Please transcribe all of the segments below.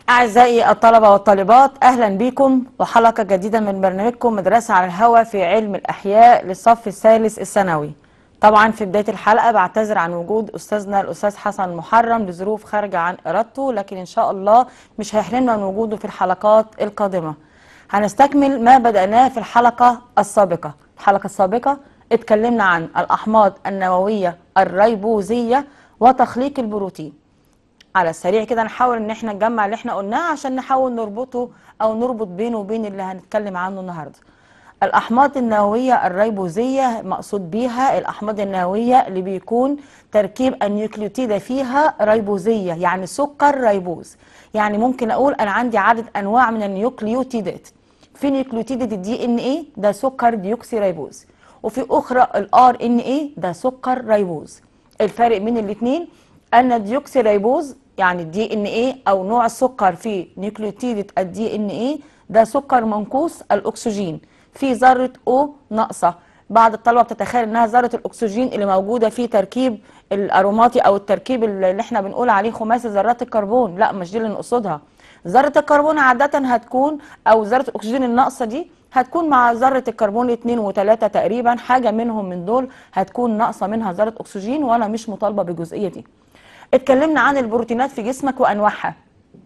أعزائي الطلبة والطالبات أهلا بكم وحلقة جديدة من برنامجكم مدرسة على الهواء في علم الأحياء للصف الثالث الثانوي طبعا في بداية الحلقة بعتذر عن وجود أستاذنا الأستاذ حسن محرم لظروف خارجة عن إرادته لكن إن شاء الله مش هيحرمنا من وجوده في الحلقات القادمة هنستكمل ما بدأناه في الحلقة السابقة الحلقة السابقة اتكلمنا عن الأحماض النووية الريبوزية وتخليق البروتين على السريع كده نحاول ان احنا نجمع اللي احنا قلناه عشان نحاول نربطه او نربط بينه وبين اللي هنتكلم عنه النهارده الاحماض النوويه الريبوزيه مقصود بيها الاحماض النوويه اللي بيكون تركيب النيوكليوتيد فيها ريبوزيه يعني سكر ريبوز يعني ممكن اقول انا عندي عدد انواع من النيوكليوتيدات في نيوكليوتيد الدي ان ايه ده سكر ديوكسي ريبوز وفي اخرى الار ان ايه ده سكر ريبوز الفرق بين الاثنين ان الديوكسي ريبوز يعني الدي ان ايه او نوع السكر في نيوكليوتيد الدي ان ايه ده سكر منقوص الاكسجين في ذره او ناقصه بعض الطلبه بتتخيل انها ذره الاكسجين اللي موجوده في تركيب الاروماتي او التركيب اللي احنا بنقول عليه خماسي ذرات الكربون لا مش دي اللي نقصدها ذره الكربون عاده هتكون او ذره الاكسجين الناقصه دي هتكون مع ذره الكربون 2 و3 تقريبا حاجه منهم من دول هتكون ناقصه منها ذره اكسجين وانا مش مطالبه بالجزئيه دي اتكلمنا عن البروتينات في جسمك وانواعها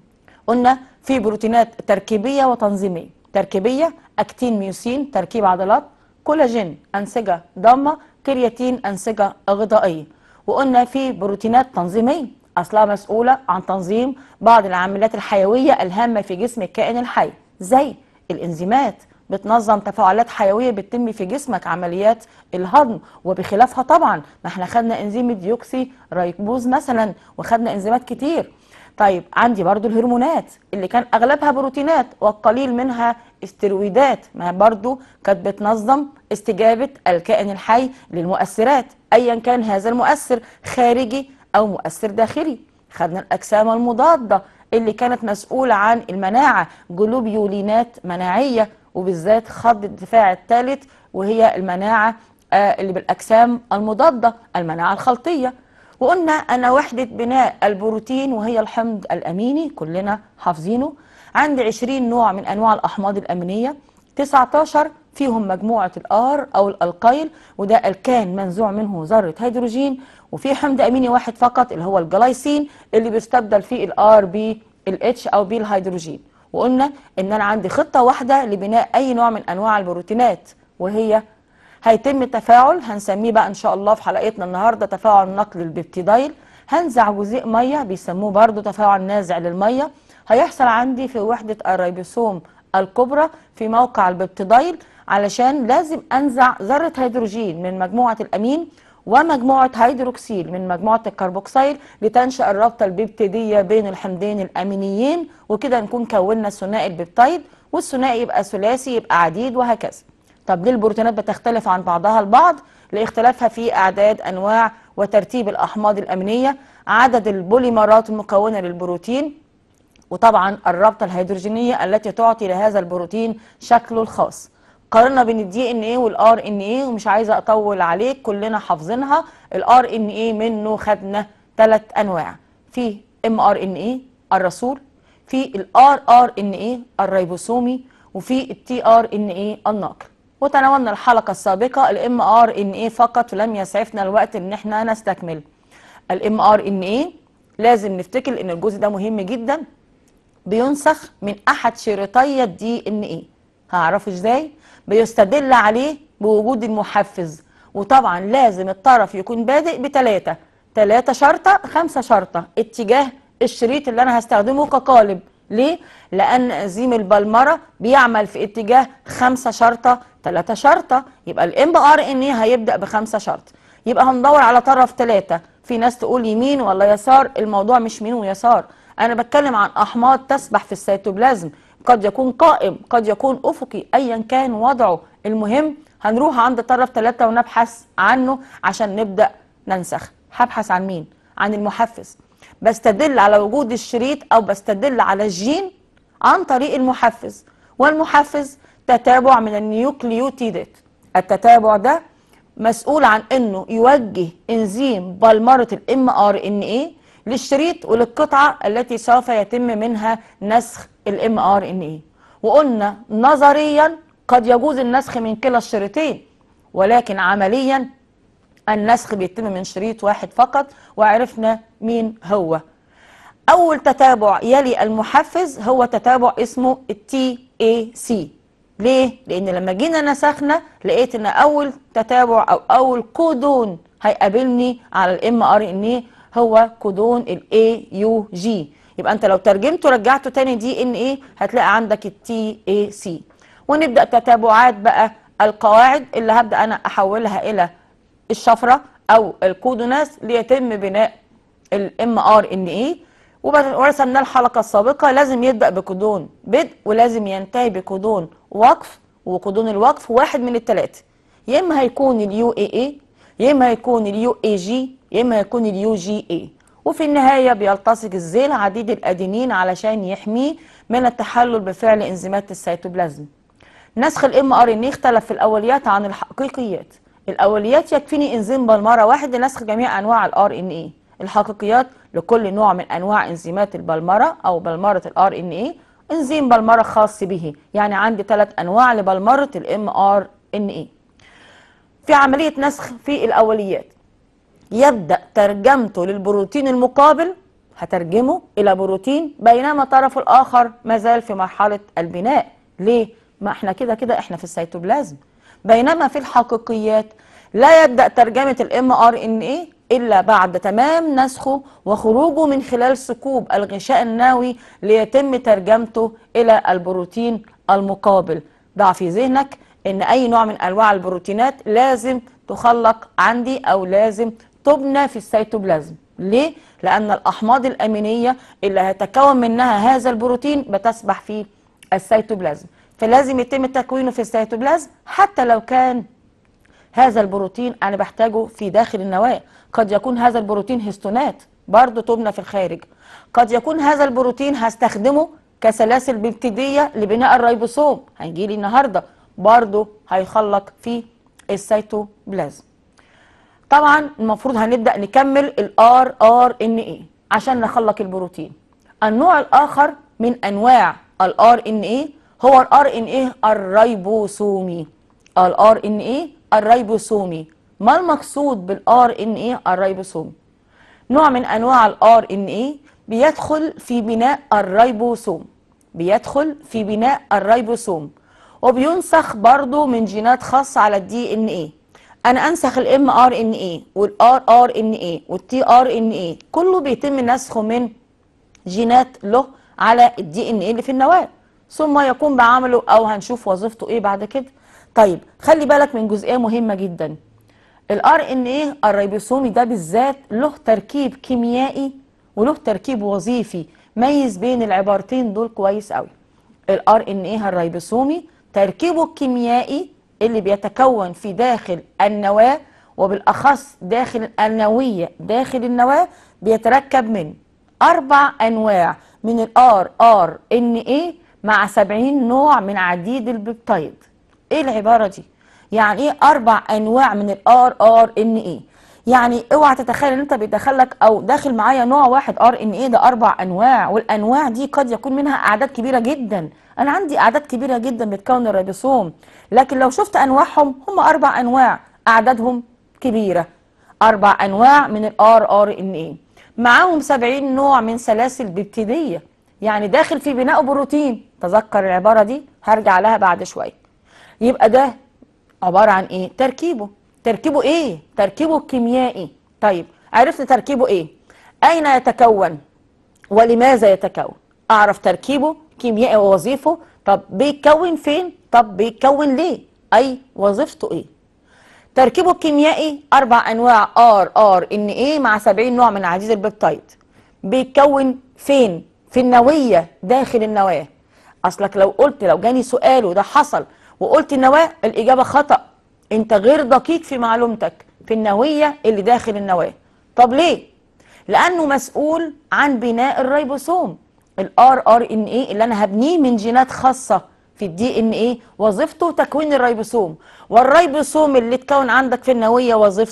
قلنا في بروتينات تركيبيه وتنظيميه تركيبيه اكتين ميوسين تركيب عضلات كولاجين انسجه ضامه كرياتين انسجه غذائيه وقلنا في بروتينات تنظيميه اصلها مسؤوله عن تنظيم بعض العاملات الحيويه الهامه في جسم الكائن الحي زي الانزيمات بتنظم تفاعلات حيويه بتتم في جسمك عمليات الهضم وبخلافها طبعا ما احنا خدنا انزيم الديوكسي رايبوز مثلا وخدنا انزيمات كتير طيب عندي برضو الهرمونات اللي كان اغلبها بروتينات والقليل منها استرويدات ما برضو كانت بتنظم استجابه الكائن الحي للمؤثرات ايا كان هذا المؤثر خارجي او مؤثر داخلي خدنا الاجسام المضاده اللي كانت مسؤوله عن المناعه جلوبيولينات مناعيه وبالذات خط الدفاع الثالث وهي المناعة اللي بالأجسام المضادة المناعة الخلطية وقلنا أن وحدة بناء البروتين وهي الحمض الأميني كلنا حافظينه عندي 20 نوع من أنواع الأحماض الأمينية 19 فيهم مجموعة الآر أو الألقيل وده الكان منزوع منه ذرة هيدروجين وفي حمض أميني واحد فقط اللي هو الجلايسين اللي بيستبدل فيه الآر بالاتش أو بالهيدروجين وقلنا ان انا عندي خطه واحده لبناء اي نوع من انواع البروتينات وهي هيتم تفاعل هنسميه بقى ان شاء الله في حلقتنا النهارده تفاعل نقل البيبتيدايل هنزع جزيء ميه بيسموه برضو تفاعل نازع للميه هيحصل عندي في وحده الريبوسوم الكبرى في موقع البيبتيدايل علشان لازم انزع ذره هيدروجين من مجموعه الامين ومجموعة هيدروكسيل من مجموعة الكربوكسيل لتنشأ الرابطة البيبتيدية بين الحمضين الأمينيين وكده نكون كونا ثنائي البيبتيد والثنائي يبقى ثلاثي يبقى عديد وهكذا طب ليه البروتينات بتختلف عن بعضها البعض لاختلافها في أعداد أنواع وترتيب الأحماض الأمينية عدد البوليمرات المكونة للبروتين وطبعا الرابطة الهيدروجينية التي تعطي لهذا البروتين شكله الخاص قارنا بين الدي ان ايه والار ان ايه ومش عايزه اطول عليك كلنا حافظينها الار ان ايه منه خدنا ثلاث انواع في ام ار ان ايه الرسول في الار ار ان ايه الريبوسومي وفي التي ار ان ايه الناقل وتناولنا الحلقه السابقه الام ار ان ايه فقط ولم يسعفنا الوقت ان احنا نستكمل الام ار ان ايه لازم نفتكر ان الجزء ده مهم جدا بينسخ من احد شريطي الدي ان ايه هعرفه ازاي بيستدل عليه بوجود المحفز وطبعا لازم الطرف يكون بادئ بتلاتة تلاتة شرطة خمسة شرطة اتجاه الشريط اللي انا هستخدمه كقالب ليه؟ لأن انزيم البلمرة بيعمل في اتجاه خمسة شرطة تلاتة شرطة يبقى الام ار ان ايه هيبدأ بخمسة شرط يبقى هندور على طرف تلاتة في ناس تقول يمين ولا يسار الموضوع مش يمين ويسار انا بتكلم عن احماض تسبح في السيتوبلازم قد يكون قائم قد يكون افقي ايا كان وضعه المهم هنروح عند طرف ثلاثة ونبحث عنه عشان نبدأ ننسخ هبحث عن مين عن المحفز بستدل على وجود الشريط او بستدل على الجين عن طريق المحفز والمحفز تتابع من النيوكليوتيدات التتابع ده مسؤول عن انه يوجه انزيم بلمرة الام ار ان ايه للشريط وللقطعة التي سوف يتم منها نسخ الام ار ان اي وقلنا نظريا قد يجوز النسخ من كلا الشريطين ولكن عمليا النسخ بيتم من شريط واحد فقط وعرفنا مين هو اول تتابع يلي المحفز هو تتابع اسمه التي اي سي ليه لان لما جينا نسخنا لقيت ان اول تتابع او اول كودون هيقابلني على الام ار ان اي هو كودون الاي يو جي يبقى انت لو ترجمته رجعته تاني دي ان ايه هتلاقي عندك التي اي سي ونبدا تتابعات بقى القواعد اللي هبدا انا احولها الى الشفره او الكودوناس ليتم بناء الام ار ان اي ورسمنا الحلقه السابقه لازم يبدا بكودون بدء ولازم ينتهي بكودون وقف وكودون الوقف واحد من الثلاثه يا اما هيكون اليو اي اي يا اما هيكون اليو اي جي يا اما هيكون اليو جي اي وفي النهايه بيلتصق الذيل عديد الادينين علشان يحميه من التحلل بفعل انزيمات السيتوبلازم نسخ الام ار ان اختلف في الاوليات عن الحقيقيات الاوليات يكفيني انزيم بلمره واحد لنسخ جميع انواع الار ان اي الحقيقيات لكل نوع من انواع انزيمات البلمره او بلمره الار ان اي انزيم بلمره خاص به يعني عندي ثلاث انواع لبلمره الام ار ان اي في عمليه نسخ في الاوليات يبدا ترجمته للبروتين المقابل هترجمه الى بروتين بينما الطرف الاخر ما زال في مرحله البناء ليه ما احنا كده كده احنا في السيتوبلازم بينما في الحقيقيات لا يبدا ترجمه الام ار ان اي الا بعد تمام نسخه وخروجه من خلال ثقوب الغشاء النووي ليتم ترجمته الى البروتين المقابل ضع في ذهنك ان اي نوع من انواع البروتينات لازم تخلق عندي او لازم تبنى في السيتوبلازم ليه لان الاحماض الامينيه اللي هيتكون منها هذا البروتين بتسبح في السيتوبلازم فلازم يتم تكوينه في السيتوبلازم حتى لو كان هذا البروتين انا بحتاجه في داخل النواه قد يكون هذا البروتين هستونات برضه تبنى في الخارج قد يكون هذا البروتين هستخدمه كسلاسل بيبتيديه لبناء الريبوسوم هيجي لي النهارده برضه هيخلق في السيتوبلازم طبعا المفروض هنبدا نكمل الار ار ان اي عشان نخلق البروتين النوع الاخر من انواع الار ان اي هو الار ان اي الريبوسومي الار ان اي الريبوسومي ما المقصود بالار ان اي الريبوسومي نوع من انواع الار ان اي بيدخل في بناء الريبوسوم بيدخل في بناء الريبوسوم وبينسخ برضه من جينات خاصه على الدي ان اي انا انسخ الام ار ان اي والار ار ان اي والتي ار ان اي كله بيتم نسخه من جينات له على الدي ان اي اللي في النواه ثم يقوم بعمله او هنشوف وظيفته ايه بعد كده طيب خلي بالك من جزئيه مهمه جدا الار ان ايه الريبوسومي ده بالذات له تركيب كيميائي وله تركيب وظيفي ميز بين العبارتين دول كويس قوي الار ان ايه الريبوسومي تركيبه الكيميائي اللي بيتكون في داخل النواه وبالاخص داخل النويه داخل النواه بيتركب من اربع انواع من الار ار ان ايه مع 70 نوع من عديد البيبتايد ايه العباره دي يعني ايه اربع انواع من الار ار ان اي يعني اوعى تتخيل ان انت بيدخلك او داخل معايا نوع واحد ار ان اي ده اربع انواع والانواع دي قد يكون منها اعداد كبيره جدا انا عندي اعداد كبيره جدا بتكون الريبوسوم لكن لو شفت انواعهم هم اربع انواع اعدادهم كبيره اربع انواع من الار ار ان اي معاهم 70 نوع من سلاسل بيبتيديه يعني داخل في بناء بروتين تذكر العباره دي هرجع لها بعد شويه يبقى ده عباره عن ايه تركيبه تركيبه ايه تركيبه الكيميائي طيب عرفت تركيبه ايه اين يتكون ولماذا يتكون اعرف تركيبه كيميائي ووظيفه طب بيتكون فين طب بيتكون ليه اي وظيفته ايه تركيبه الكيميائي اربع انواع ار ار ان ايه مع 70 نوع من عديد البيبتايد بيتكون فين في النويه داخل النواه اصلك لو قلت لو جاني سؤال وده حصل وقلت النواه الاجابه خطا انت غير دقيق في معلومتك في النويه اللي داخل النواه طب ليه لانه مسؤول عن بناء الريبوسوم الار ار ان اي اللي انا هبنيه من جينات خاصه في الدي ان ايه وظيفته تكوين الريبوسوم والريبوسوم اللي اتكون عندك في النويه وظيفته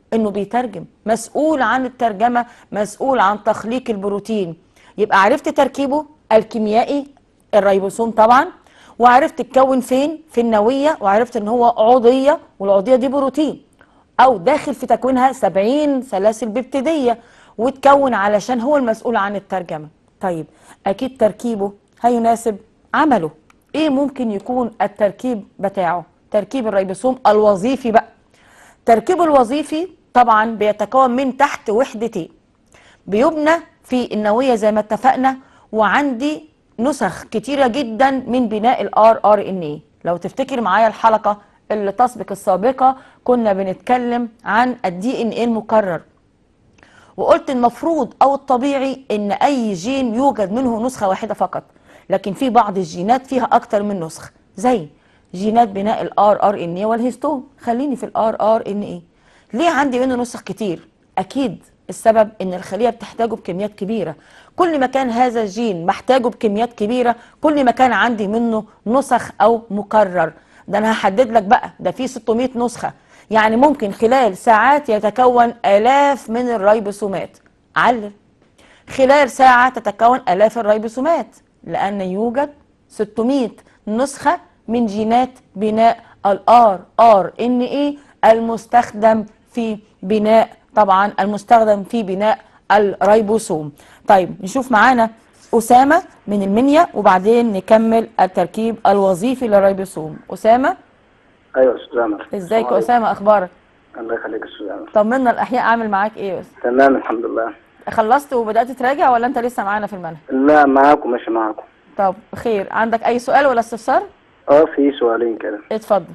انه بيترجم مسؤول عن الترجمه مسؤول عن تخليق البروتين يبقى عرفت تركيبه الكيميائي الريبوسوم طبعا وعرفت اتكون فين في النويه وعرفت ان هو عضيه والعضيه دي بروتين او داخل في تكوينها 70 سلاسل بيبتيديه وتكون علشان هو المسؤول عن الترجمه طيب اكيد تركيبه هيناسب عمله ايه ممكن يكون التركيب بتاعه تركيب الريبوسوم الوظيفي بقى تركيبه الوظيفي طبعا بيتكون من تحت وحدتين بيبنى في النوية زي ما اتفقنا وعندي نسخ كتيرة جدا من بناء الار ار ان اي لو تفتكر معايا الحلقة اللي تسبق السابقة كنا بنتكلم عن الدي ان ايه المكرر وقلت المفروض او الطبيعي ان اي جين يوجد منه نسخة واحدة فقط لكن في بعض الجينات فيها اكتر من نسخ زي جينات بناء الار ار ان اي والهيستون خليني في الار ار ان اي ليه عندي منه نسخ كتير اكيد السبب ان الخليه بتحتاجه بكميات كبيره كل ما كان هذا الجين محتاجه بكميات كبيره كل ما كان عندي منه نسخ او مكرر ده انا هحدد لك بقى ده في 600 نسخه يعني ممكن خلال ساعات يتكون الاف من الريبوسومات علل خلال ساعه تتكون الاف الريبوسومات لان يوجد 600 نسخه من جينات بناء الار ار ان اي المستخدم في بناء طبعا المستخدم في بناء الريبوسوم طيب نشوف معانا أسامة من المنيا وبعدين نكمل التركيب الوظيفي للريبوسوم أسامة ايوه استاذ عمر ازيك يا أسامة أخبارك الله يخليك يا استاذ عمر طمنا الأحياء عامل معاك إيه بس تمام الحمد لله خلصت وبدأت تراجع ولا أنت لسه معانا في المنهج لا معاكم ماشي معاكم طب خير عندك أي سؤال ولا استفسار اه في سؤالين كده اتفضل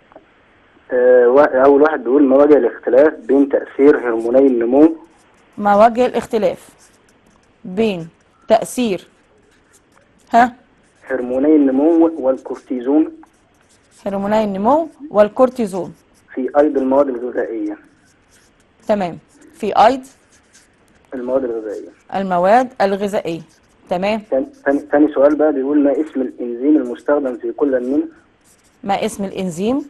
آه وا- اول واحد بيقول ما وجه الاختلاف بين تاثير هرموني النمو ما وجه الاختلاف بين تأثير ها هرموني النمو والكورتيزون هرموني النمو والكورتيزون في ايض المواد الغذائيه تمام في أيض المواد الغذائيه المواد الغذائية تمام تاني- تاني تاني سؤال بقى بيقول ما اسم الانزيم المستخدم في كل من ما اسم الإنزيم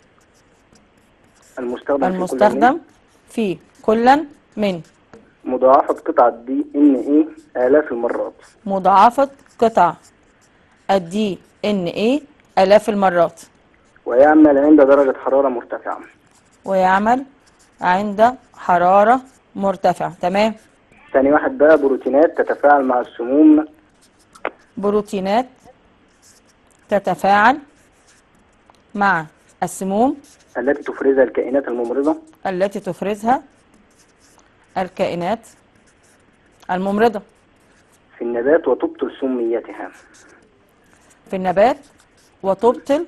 المستخدم, في كل المستخدم من في كل من مضاعفه قطعه دي ان ايه الاف المرات مضاعفة قطع الدي ان ايه آلاف المرات ويعمل عند درجه حراره مرتفعه ويعمل عند حرارة مرتفعة تمام تاني واحد بقى بروتينات تتفاعل مع السموم بروتينات تتفاعل مع السموم التي تفرزها الكائنات الممرضة التي تفرزها الكائنات الممرضة في النبات وتبطل سميتها في النبات وتبطل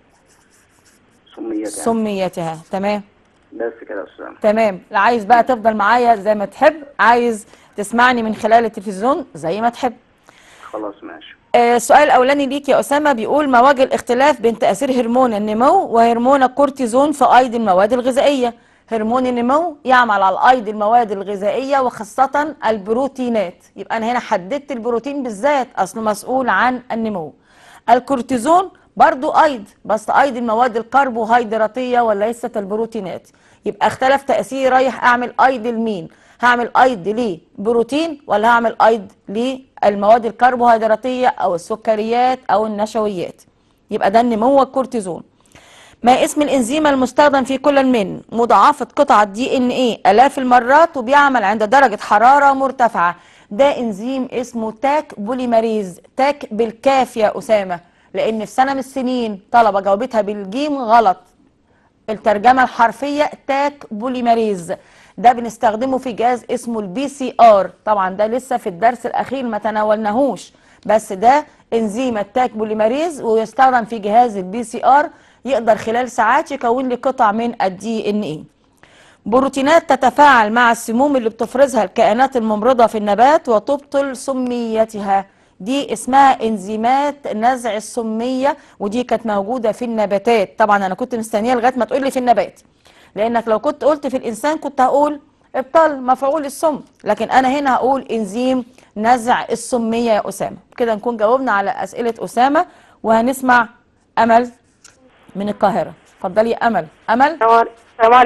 سميتها سميتها تمام بس كده يا أستاذ تمام لا عايز بقى تفضل معايا زي ما تحب عايز تسمعني من خلال التلفزيون زي ما تحب خلاص ماشي آه، السؤال الاولاني ليك يا اسامه بيقول ما وجه الاختلاف بين تاثير هرمون النمو وهرمون الكورتيزون في ايض المواد الغذائيه هرمون النمو يعمل على ايض المواد الغذائيه وخاصه البروتينات يبقى انا هنا حددت البروتين بالذات اصله مسؤول عن النمو الكورتيزون برضو ايض بس ايض المواد الكربوهيدراتيه وليست البروتينات يبقى اختلف تاثيري رايح اعمل ايض لمين هعمل ايض ليه بروتين ولا هعمل ايض للمواد الكربوهيدراتيه او السكريات او النشويات يبقى ده النمو والكورتيزون ما اسم الانزيم المستخدم في كل من مضاعفة قطعة دي ان ايه الاف المرات وبيعمل عند درجة حرارة مرتفعة ده انزيم اسمه تاك بوليماريز تاك بالكاف يا اسامة لان في سنة من السنين طلبة جاوبتها بالجيم غلط الترجمة الحرفية تاك بوليماريز ده بنستخدمه في جهاز اسمه البي سي ار طبعا ده لسه في الدرس الاخير ما تناولناهوش بس ده انزيم التاك بوليماريز ويستخدم في جهاز البي سي ار يقدر خلال ساعات يكون لي قطع من الدي ان ايه بروتينات تتفاعل مع السموم اللي بتفرزها الكائنات الممرضة في النبات وتبطل سميتها دي اسمها انزيمات نزع السمية ودي كانت موجودة في النباتات طبعا انا كنت مستنية لغاية ما تقول لي في النبات لانك لو كنت قلت في الانسان كنت هقول ابطال مفعول السم لكن انا هنا هقول انزيم نزع السمية يا اسامة كده نكون جاوبنا على اسئلة اسامة وهنسمع امل من القاهرة اتفضلي يا امل امل السلام عليكم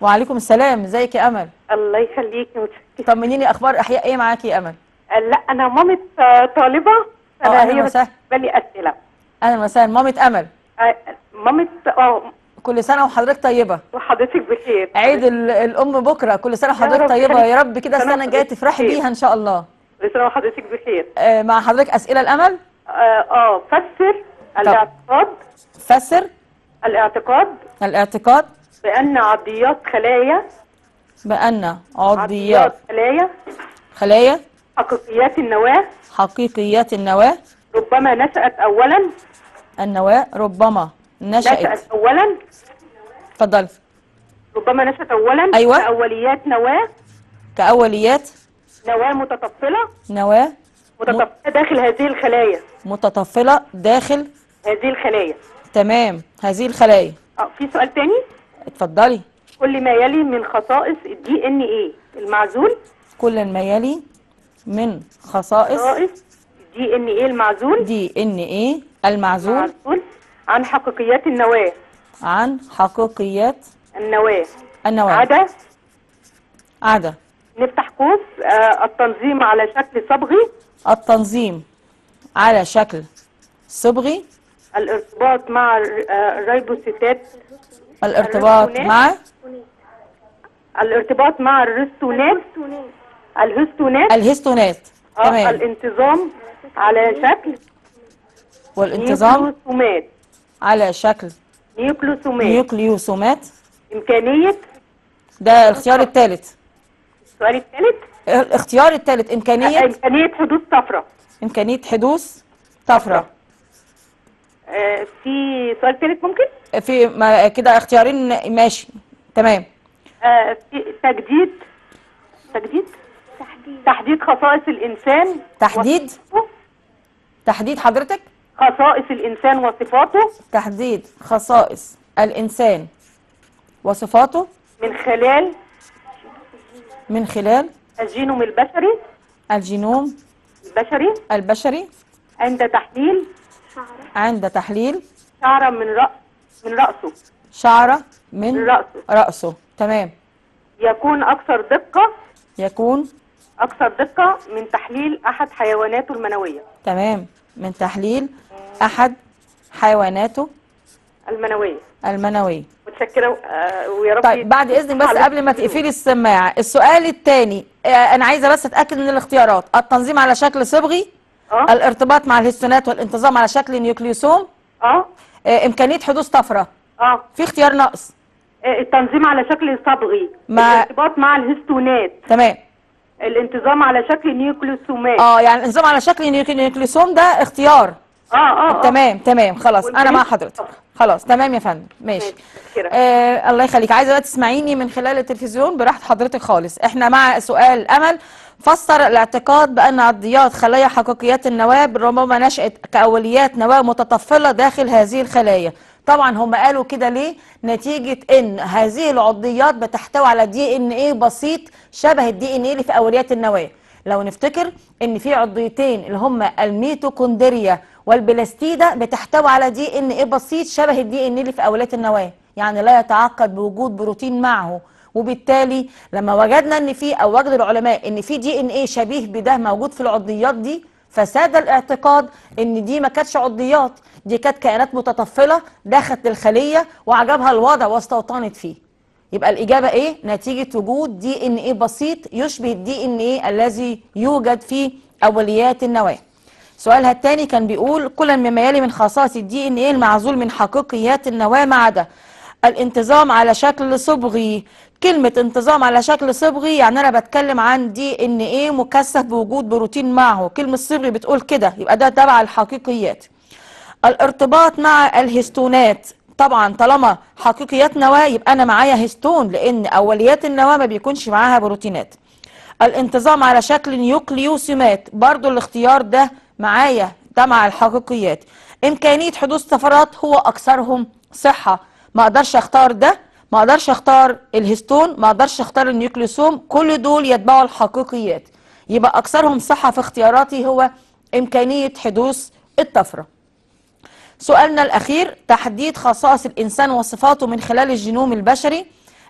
وعليكم السلام ازيك يا امل الله يخليكي متشكرة طمنيني اخبار احياء ايه معاكي يا امل لا انا مامة آه، طالبة آه، انا أهلا هي وسهلا. بالنسبة لي اسئلة اهلا وسهلا مامة امل آه، مامة اه كل سنه وحضرتك طيبه وحضرتك بخير عيد ال- الام بكره كل سنه وحضرتك رب طيبه يخليك. يا رب كده سنة السنه الجايه وحضرتك تفرحي بخير. بيها ان شاء الله كل سنة وحضرتك بخير آه، مع حضرتك اسئله الامل اه آه، فسر الاعتقاد فسر الاعتقاد الاعتقاد بأن عضيات خلايا بان عضيات خلايا خلايا حقيقيات النواة حقيقيات النواه ربما نشأت أولا النواه ربما نشأت نشأت أولا اتفضلي ربما نشأت أولا أيوة. كأوليات نواة كأوليات نواة متطفلة نواه متطفلة داخل هذه الخلايا متطفلة داخل هذه الخلايا تمام هذه الخلايا اه في سؤال تاني اتفضلي كل ما يلي من خصائص الدي ان ايه المعزول كل ما يلي من خصائص خصائص الدي ان ايه المعزول دي ان ايه المعزول معزول عن حقيقيات النواة عن حقيقيات النواة النواه عدا عدا نفتح قوس آه التنظيم على شكل صبغي التنظيم على شكل صبغي الارتباط مع الر- آه، الريبوسيتات الارتباط الرسونات. مع الارتباط مع الرستونات الهستونات الهستونات آه، تمام الانتظام على شكل والانتظام نيوكلوسومات على شكل نيوكلوسومات نيوكليوسومات إمكانية ده الاختيار الثالث السؤال الثالث الاختيار الثالث إمكانية إمكانية حدوث طفرة إمكانية حدوث طفرة آه، في سؤال ثالث ممكن في ما كده اختيارين ماشي تمام آه، في تجديد تجديد تحديد تحديد خصائص الإنسان تحديد؟ وصفاته. تحديد حضرتك خصائص الإنسان وصفاته تحديد خصائص الإنسان وصفاته من خلال من خلال الجينوم البشري الجينوم البشري البشري عند تحليل عند تحليل شعرة من رأس من رأسه شعرة من من رأسه رأسه تمام يكون أكثر دقة يكون أكثر دقة من تحليل أحد حيواناته المنوية تمام من تحليل أحد حيواناته المنوية المنوية متشكرة آه، ويا رب طيب بعد اذن بس حضرتك قبل ما تقفلي السماعه السؤال الثاني انا عايزه بس اتاكد من الاختيارات التنظيم على شكل صبغي اه الارتباط مع الهستونات والانتظام على شكل نيوكليوسوم اه آه، امكانيه حدوث طفره اه في اختيار ناقص آه، التنظيم على شكل صبغي مع- الارتباط مع الهستونات تمام الانتظام على شكل نيوكليوسومات اه يعني الانتظام على شكل نيوك- نيوكليوسوم ده اختيار اه اه آه. تمام تمام خلاص انا مع وإمكانية حضرتك طفرة. خلاص تمام يا فندم ماشي ماشي، متشكرة. آه الله يخليك عايزه بقى تسمعيني من خلال التلفزيون براحه حضرتك خالص احنا مع سؤال امل فسر الاعتقاد بان عضيات خلايا حقيقيات النواه ربما نشأت كأوليات نواه متطفله داخل هذه الخلايا طبعا هم قالوا كده ليه نتيجه ان هذه العضيات بتحتوي على دي ان ايه بسيط شبه الدي ان ايه اللي في اوليات النواه لو نفتكر ان في عضيتين اللي هم الميتوكوندريا والبلاستيدا بتحتوي على دي ان ايه بسيط شبه الدي ان اللي في اوليات النواه يعني لا يتعقد بوجود بروتين معه وبالتالي لما وجدنا ان في او وجد العلماء ان في دي ان ايه شبيه بده موجود في العضيات دي فساد الاعتقاد ان دي ما كانتش عضيات دي كانت كائنات متطفله دخلت الخليه وعجبها الوضع واستوطنت فيه يبقى الإجابة إيه؟ نتيجة وجود دي إن إيه بسيط يشبه الدي إن إيه الذي يوجد في أوليات النواة. سؤالها الثاني كان بيقول كل مما يلي من خصائص الدي إن إيه المعزول من حقيقيات النواة ما عدا الانتظام على شكل صبغي كلمة انتظام على شكل صبغي يعني أنا بتكلم عن دي إن إيه مكثف بوجود بروتين معه كلمة صبغي بتقول كده يبقى ده تبع الحقيقيات الارتباط مع الهستونات طبعا طالما حقيقيات نواه يبقى انا معايا هستون لان اوليات النواه ما بيكونش معاها بروتينات الانتظام على شكل نيوكليوسيمات برضو الاختيار ده معايا ده مع الحقيقيات امكانيه حدوث طفرات هو اكثرهم صحه ما اقدرش اختار ده ما اقدرش اختار الهستون ما اقدرش اختار النيوكليوسوم كل دول يتبعوا الحقيقيات يبقى اكثرهم صحه في اختياراتي هو امكانيه حدوث الطفره سؤالنا الأخير تحديد خصائص الإنسان وصفاته من خلال الجينوم البشري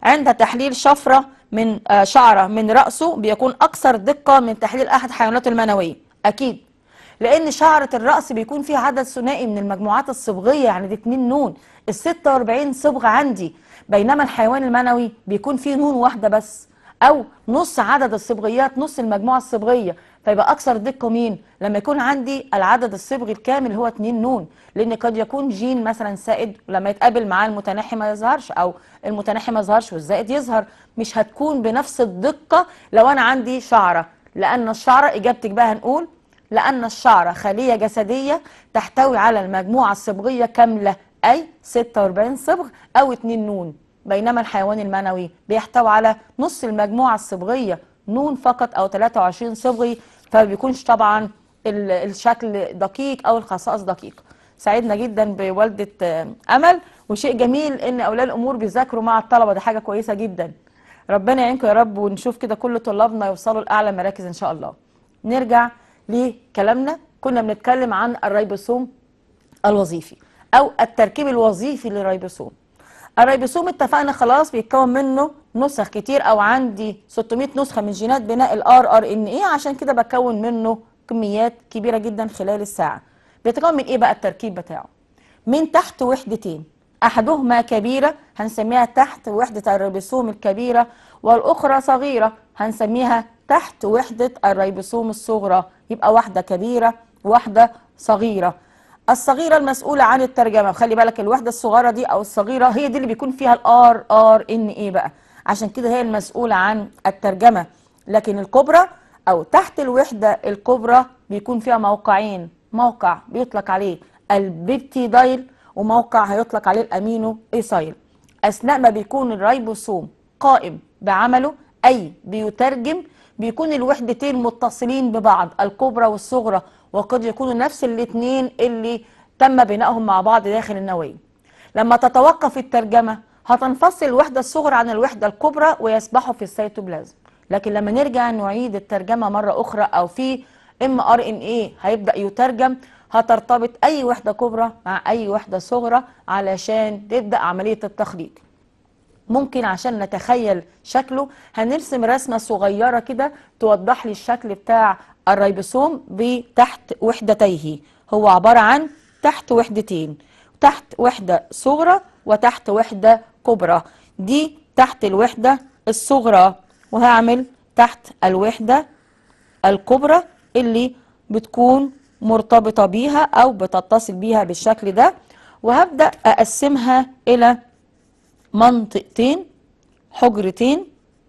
عند تحليل شفرة من آه، شعرة من رأسه بيكون أكثر دقة من تحليل أحد حيواناته المنوية أكيد لأن شعرة الرأس بيكون فيها عدد ثنائي من المجموعات الصبغية يعني دي اتنين نون ال 46 صبغة عندي بينما الحيوان المنوي بيكون فيه نون واحدة بس أو نص عدد الصبغيات نص المجموعة الصبغية فيبقى أكثر دقة مين؟ لما يكون عندي العدد الصبغي الكامل هو اتنين نون لأن قد يكون جين مثلا سائد لما يتقابل معاه المتنحي ما يظهرش أو المتنحي ما يظهرش والزائد يظهر مش هتكون بنفس الدقة لو أنا عندي شعرة لأن الشعرة إجابتك بقى هنقول لأن الشعرة خلية جسدية تحتوي على المجموعة الصبغية كاملة أي 46 صبغ أو 2 نون بينما الحيوان المنوي بيحتوي على نص المجموعة الصبغية نون فقط أو 23 صبغي فما بيكونش طبعا ال- الشكل دقيق أو الخصائص دقيقة سعدنا جدا بوالدة آه، أمل وشيء جميل إن أولياء الأمور بيذاكروا مع الطلبة دي حاجة كويسة جدا ربنا يعينكم يا رب ونشوف كده كل طلابنا يوصلوا لأعلى مراكز إن شاء الله نرجع لكلامنا كنا بنتكلم عن الريبوسوم الوظيفي او التركيب الوظيفي للريبوسوم الريبوسوم اتفقنا خلاص بيتكون منه نسخ كتير او عندي 600 نسخه من جينات بناء الار ار ان اي عشان كده بكون منه كميات كبيره جدا خلال الساعه بيتكون من ايه بقى التركيب بتاعه من تحت وحدتين احدهما كبيره هنسميها تحت وحده الريبوسوم الكبيره والاخرى صغيره هنسميها تحت وحده الريبوسوم الصغرى يبقى واحده كبيره واحده صغيره الصغيره المسؤوله عن الترجمه خلي بالك الوحده الصغيره دي او الصغيره هي دي اللي بيكون فيها الار ار ان اي بقى عشان كده هي المسؤوله عن الترجمه لكن الكبرى او تحت الوحده الكبرى بيكون فيها موقعين موقع بيطلق عليه البيبتيدايل وموقع هيطلق عليه الامينو ايسايل اثناء ما بيكون الريبوسوم قائم بعمله اي بيترجم بيكون الوحدتين متصلين ببعض الكبرى والصغرى وقد يكونوا نفس الاثنين اللي تم بنائهم مع بعض داخل النواة لما تتوقف الترجمة هتنفصل الوحدة الصغرى عن الوحدة الكبرى ويسبحوا في السيتوبلازم لكن لما نرجع نعيد الترجمة مرة أخرى أو في ام ار ان ايه هيبدأ يترجم هترتبط أي وحدة كبرى مع أي وحدة صغرى علشان تبدأ عملية التخليط ممكن عشان نتخيل شكله هنرسم رسمة صغيرة كده توضح لي الشكل بتاع الريبوسوم بتحت وحدتيه هو عبارة عن تحت وحدتين تحت وحدة صغرى وتحت وحدة كبرى دي تحت الوحدة الصغرى وهعمل تحت الوحدة الكبرى اللي بتكون مرتبطة بيها أو بتتصل بيها بالشكل ده وهبدأ أقسمها إلى منطقتين حجرتين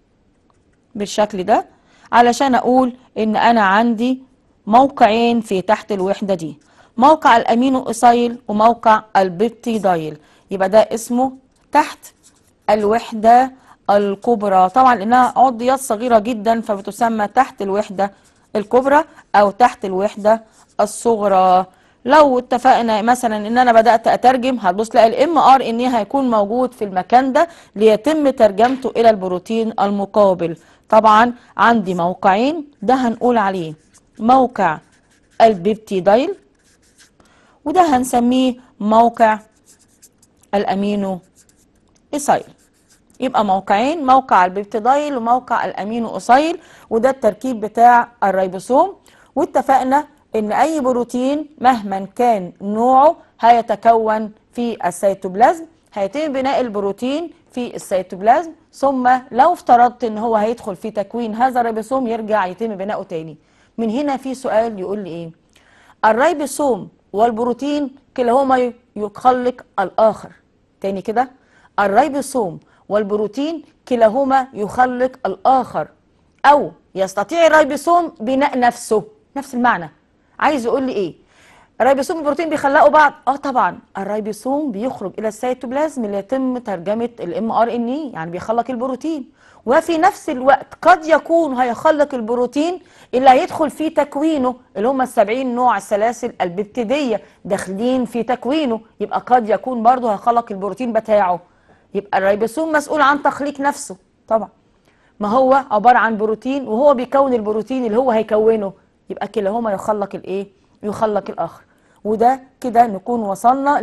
بالشكل ده علشان اقول ان انا عندي موقعين في تحت الوحدة دي موقع الامينو اسايل وموقع البيبتيدايل يبقى ده اسمه تحت الوحدة الكبرى طبعا لانها عضيات صغيرة جدا فبتسمى تحت الوحدة الكبرى او تحت الوحدة الصغرى لو اتفقنا مثلا ان انا بدات اترجم هتبص تلاقي الام ار ان هيكون موجود في المكان ده ليتم ترجمته الى البروتين المقابل طبعا عندي موقعين ده هنقول عليه موقع البيبتيدايل وده هنسميه موقع الامينو اسايل يبقى موقعين موقع البيبتيدايل وموقع الامينو اسايل وده التركيب بتاع الريبوسوم واتفقنا ان اي بروتين مهما كان نوعه هيتكون في السيتوبلازم هيتم بناء البروتين في السيتوبلازم ثم لو افترضت ان هو هيدخل في تكوين هذا الريبوسوم يرجع يتم بناؤه تاني من هنا في سؤال يقول لي ايه الريبوسوم والبروتين كلاهما يخلق الاخر تاني كده الريبوسوم والبروتين كلاهما يخلق الاخر او يستطيع الريبوسوم بناء نفسه نفس المعنى عايز يقول لي ايه الريبوسوم والبروتين بيخلقوا بعض اه طبعا الريبوسوم بيخرج الى السيتوبلازم اللي يتم ترجمه الام ار ان اي يعني بيخلق البروتين وفي نفس الوقت قد يكون هيخلق البروتين اللي هيدخل في تكوينه اللي هم السبعين نوع السلاسل الببتيديه داخلين في تكوينه يبقى قد يكون برضه هيخلق البروتين بتاعه يبقى الريبوسوم مسؤول عن تخليق نفسه طبعا ما هو عباره عن بروتين وهو بيكون البروتين اللي هو هيكونه يبقى كلاهما يخلق الايه يخلق الاخر وده كده نكون وصلنا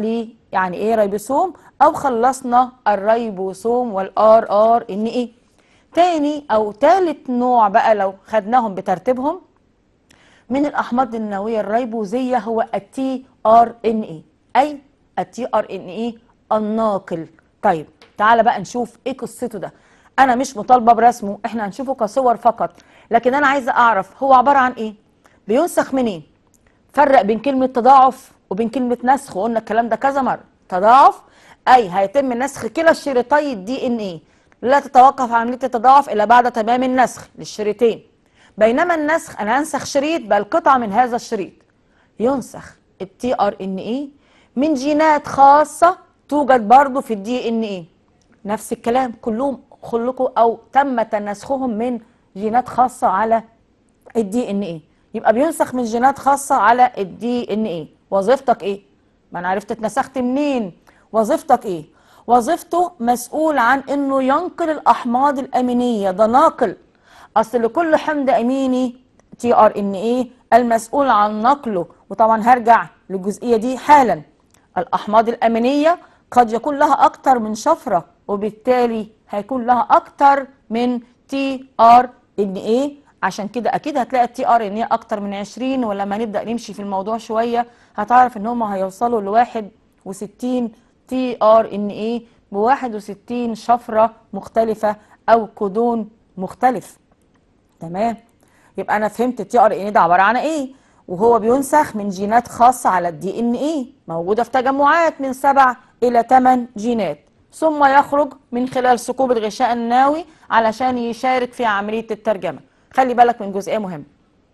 يعني ايه ريبوسوم او خلصنا الريبوسوم والار ار ان ايه تاني او تالت نوع بقى لو خدناهم بترتيبهم من الاحماض النوويه الريبوزيه هو التي ار ان اي اي التي ار ان اي الناقل طيب تعالى بقى نشوف ايه قصته ده انا مش مطالبه برسمه احنا هنشوفه كصور فقط لكن انا عايزه اعرف هو عباره عن ايه بينسخ منين فرق بين كلمه تضاعف وبين كلمه نسخ وقلنا الكلام ده كذا مره تضاعف اي هيتم نسخ كلا الشريطي الدي ان ايه لا تتوقف عمليه التضاعف الا بعد تمام النسخ للشريطين بينما النسخ انا انسخ شريط بل قطعه من هذا الشريط ينسخ التي ار ان ايه من جينات خاصه توجد برضه في الدي ان ايه نفس الكلام كلهم خلقوا او تم تنسخهم من جينات خاصه على الدي ان ايه يبقى بينسخ من جينات خاصه على الدي ان ايه وظيفتك ايه ما انا عرفت اتنسخت منين وظيفتك ايه وظيفته مسؤول عن انه ينقل الاحماض الامينيه ده ناقل اصل لكل حمض اميني تي ار ان ايه المسؤول عن نقله وطبعا هرجع للجزئيه دي حالا الاحماض الامينيه قد يكون لها اكتر من شفره وبالتالي هيكون لها اكتر من تي ار ان ايه عشان كده اكيد هتلاقي التي ار ان ايه اكتر من 20 ولما نبدا نمشي في الموضوع شويه هتعرف ان هم هيوصلوا ل 61 تي ار ان ايه ب 61 شفره مختلفه او كودون مختلف تمام يبقى انا فهمت التي ار ان ايه ده عباره عن ايه وهو بينسخ من جينات خاصه على الدي ان ايه موجوده في تجمعات من 7 الى 8 جينات ثم يخرج من خلال ثقوب الغشاء النووي علشان يشارك في عمليه الترجمه خلي بالك من جزئيه مهمه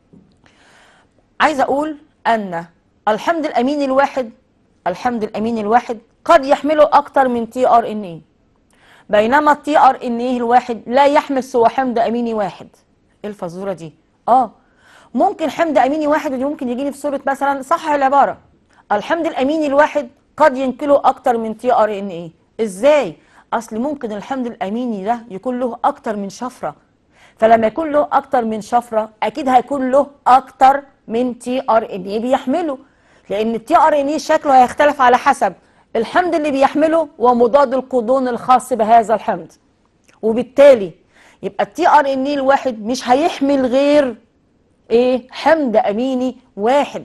عايزه اقول ان الحمض الاميني الواحد الحمض الاميني الواحد قد يحمله اكتر من تي ار ان ايه بينما التي ار ان ايه الواحد لا يحمل سوى حمض اميني واحد ايه الفزوره دي اه ممكن حمض اميني واحد ودي ممكن يجيني في صوره مثلا صح العباره الحمض الاميني الواحد قد ينقله اكتر من تي ار ان ايه ازاي اصل ممكن الحمض الاميني ده يكون له اكتر من شفره فلما يكون له اكتر من شفره اكيد هيكون له اكتر من تي ار ان ايه بيحمله لان التي ار ان ايه شكله هيختلف على حسب الحمض اللي بيحمله ومضاد الكودون الخاص بهذا الحمض وبالتالي يبقى التي ار ان ايه الواحد مش هيحمل غير ايه حمض اميني واحد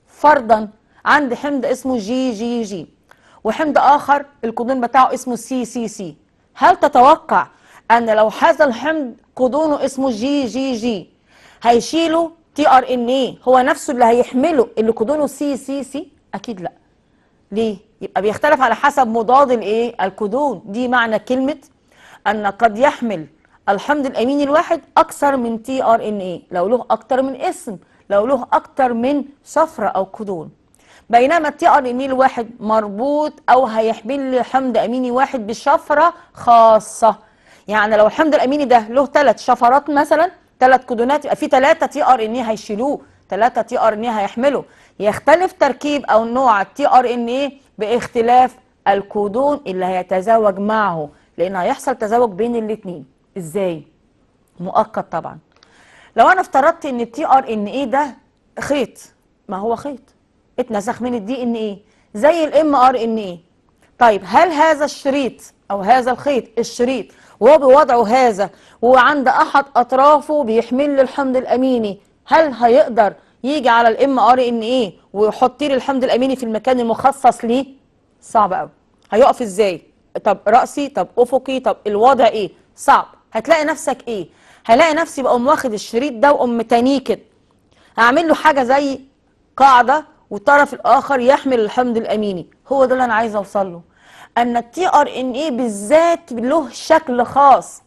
فرضا عند حمض اسمه جي جي جي وحمض اخر الكودون بتاعه اسمه سي سي سي هل تتوقع ان لو هذا الحمض كودونه اسمه جي جي جي هيشيله تي ار ان ايه هو نفسه اللي هيحمله اللي كودونه سي سي سي اكيد لا ليه يبقى بيختلف على حسب مضاد الايه الكودون دي معنى كلمه ان قد يحمل الحمض الاميني الواحد اكثر من تي ار ان ايه لو له اكتر من اسم لو له اكتر من شفره او كودون بينما التي ار ان ايه الواحد مربوط او هيحمل لي حمض اميني واحد بشفره خاصه يعني لو الحمض الاميني ده له ثلاث شفرات مثلا ثلاث كودونات يبقى في ثلاثه تي ار ان ايه هيشيلوه ثلاثه تي ار ان ايه هيحملوا يختلف تركيب او نوع التي ار ان ايه باختلاف الكودون اللي هيتزاوج معه لان هيحصل تزاوج بين الاثنين ازاي مؤقت طبعا لو انا افترضت ان التي ار ان ايه ده خيط ما هو خيط اتنسخ من الدي ان ايه زي الام ار ان ايه طيب هل هذا الشريط او هذا الخيط الشريط وهو بوضعه هذا وعند احد اطرافه بيحمل لي الحمض الاميني هل هيقدر يجي على الام ار ان ايه ويحط لي الحمض الاميني في المكان المخصص ليه صعب قوي هيقف ازاي طب راسي طب افقي طب الوضع ايه صعب هتلاقي نفسك ايه هلاقي نفسي بقوم واخد الشريط ده وأقوم متانيه كده هعمل له حاجه زي قاعده والطرف الاخر يحمل الحمض الاميني هو ده اللي انا عايزه اوصل له ان التي ار ان ايه بالذات له شكل خاص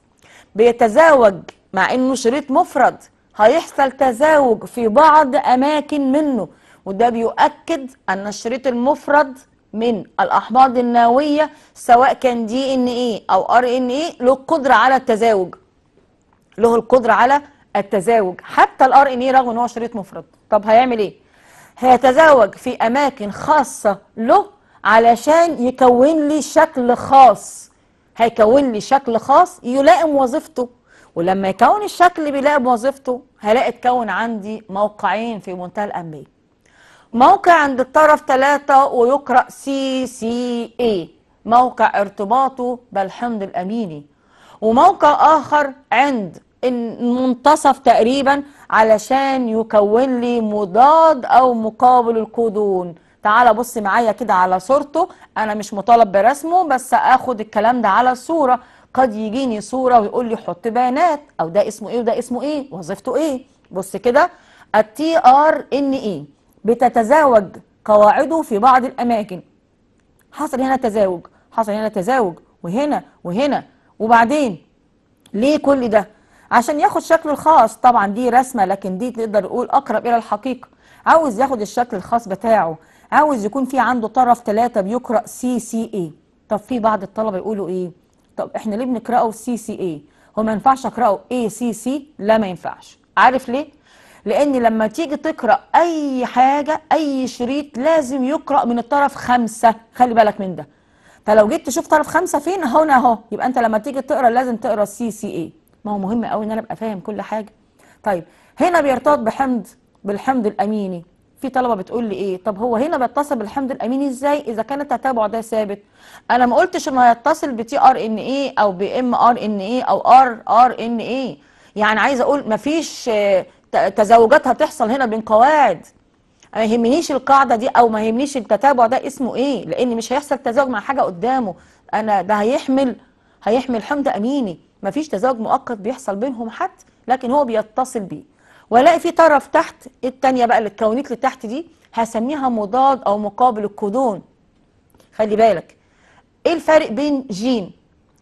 بيتزاوج مع انه شريط مفرد هيحصل تزاوج في بعض اماكن منه وده بيؤكد ان الشريط المفرد من الاحماض النوويه سواء كان دي ان ايه او ار ان ايه له القدره على التزاوج له القدره على التزاوج حتى الار ان ايه رغم ان هو شريط مفرد طب هيعمل ايه هيتزاوج في اماكن خاصه له علشان يكون لي شكل خاص هيكون لي شكل خاص يلائم وظيفته ولما يكون الشكل اللي بيلائم وظيفته هلاقي اتكون عندي موقعين في منتهى الاهميه موقع عند الطرف 3 ويقرأ سي سي اي موقع ارتباطه بالحمض الأميني وموقع آخر عند المنتصف تقريبا علشان يكون لي مضاد أو مقابل الكودون تعال بص معايا كده على صورته أنا مش مطالب برسمه بس أخد الكلام ده على الصورة قد يجيني صورة ويقول لي حط بيانات أو ده اسمه إيه وده اسمه إيه وظيفته إيه بص كده التي ار ان اي بتتزاوج قواعده في بعض الاماكن حصل هنا تزاوج حصل هنا تزاوج وهنا وهنا وبعدين ليه كل ده عشان ياخد شكله الخاص طبعا دي رسمه لكن دي تقدر نقول اقرب الى الحقيقه عاوز ياخد الشكل الخاص بتاعه عاوز يكون في عنده طرف ثلاثة بيقرأ سي سي اي طب في بعض الطلبة يقولوا ايه طب احنا ليه بنقرأه سي سي اي هو ما ينفعش اقرأه اي سي سي لا ما ينفعش عارف ليه لان لما تيجي تقرا اي حاجه اي شريط لازم يقرا من الطرف خمسة خلي بالك من ده فلو جيت تشوف طرف خمسة فين هنا اهو يبقى انت لما تيجي تقرا لازم تقرا سي سي اي ما هو مهم قوي ان انا ابقى فاهم كل حاجه طيب هنا بيرتبط بحمض بالحمض الاميني في طلبه بتقول لي ايه طب هو هنا بيتصل بالحمض الاميني ازاي اذا كان التتابع ده ثابت انا ما قلتش انه هيتصل بتي ار ان اي او بام ار ان اي او ار ار ان اي يعني عايزه اقول مفيش آه، ت- تزاوجات هتحصل هنا بين قواعد ما يهمنيش القاعده دي او ما يهمنيش التتابع ده اسمه ايه لان مش هيحصل تزاوج مع حاجه قدامه انا ده هيحمل هيحمل حمض اميني مفيش تزاوج مؤقت بيحصل بينهم حتى لكن هو بيتصل بيه والاقي في طرف تحت التانية بقى اللي اتكونت لي تحت دي هسميها مضاد او مقابل الكودون خلي بالك ايه الفرق بين جين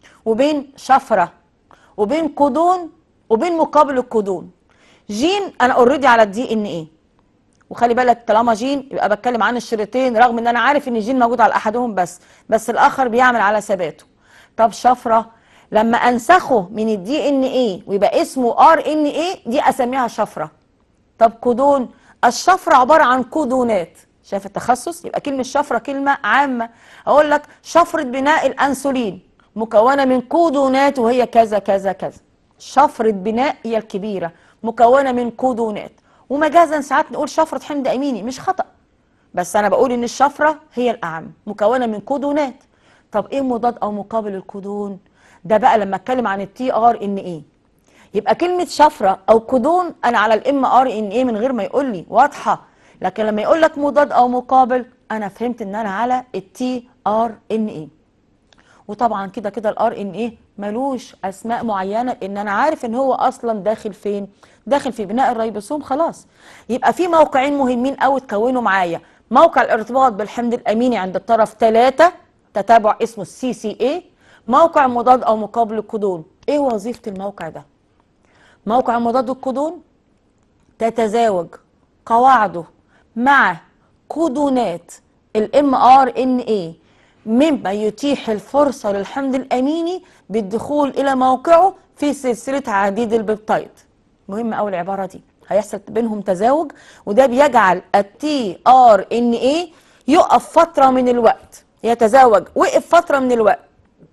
وبين شفره وبين كودون وبين مقابل الكودون جين انا اوريدي على الدي ان ايه وخلي بالك طالما جين يبقى بتكلم عن الشريطين رغم ان انا عارف ان الجين موجود على احدهم بس بس الاخر بيعمل على ثباته طب شفره لما انسخه من الدي ان ايه ويبقى اسمه ار ان ايه دي اسميها شفره طب كودون الشفره عباره عن كودونات شايف التخصص يبقى كلمه شفره كلمه عامه اقول لك شفره بناء الانسولين مكونه من كودونات وهي كذا كذا كذا شفره بناء هي الكبيره مكونه من كودونات ومجازا ساعات نقول شفره حمض اميني مش خطا بس انا بقول ان الشفره هي الاعم مكونه من كودونات طب ايه مضاد او مقابل الكودون ده بقى لما اتكلم عن التي ار ان ايه يبقى كلمه شفره او كودون انا على الام ار ان ايه من غير ما يقول لي واضحه لكن لما يقول لك مضاد او مقابل انا فهمت ان انا على التي ار ان ايه وطبعا كده كده الار ان ايه ملوش اسماء معينه ان انا عارف ان هو اصلا داخل فين داخل في بناء الريبوسوم خلاص يبقى في موقعين مهمين قوي تكونوا معايا موقع الارتباط بالحمض الاميني عند الطرف 3 تتابع اسمه السي سي اي موقع مضاد او مقابل الكودون ايه وظيفه الموقع ده موقع مضاد الكودون تتزاوج قواعده مع كودونات الام ار ان اي مما يتيح الفرصه للحمض الاميني بالدخول الى موقعه في سلسله عديد البيبتايد مهم قوي العباره دي هيحصل بينهم تزاوج وده بيجعل التي ار ان اي يقف فتره من الوقت يتزاوج وقف فتره من الوقت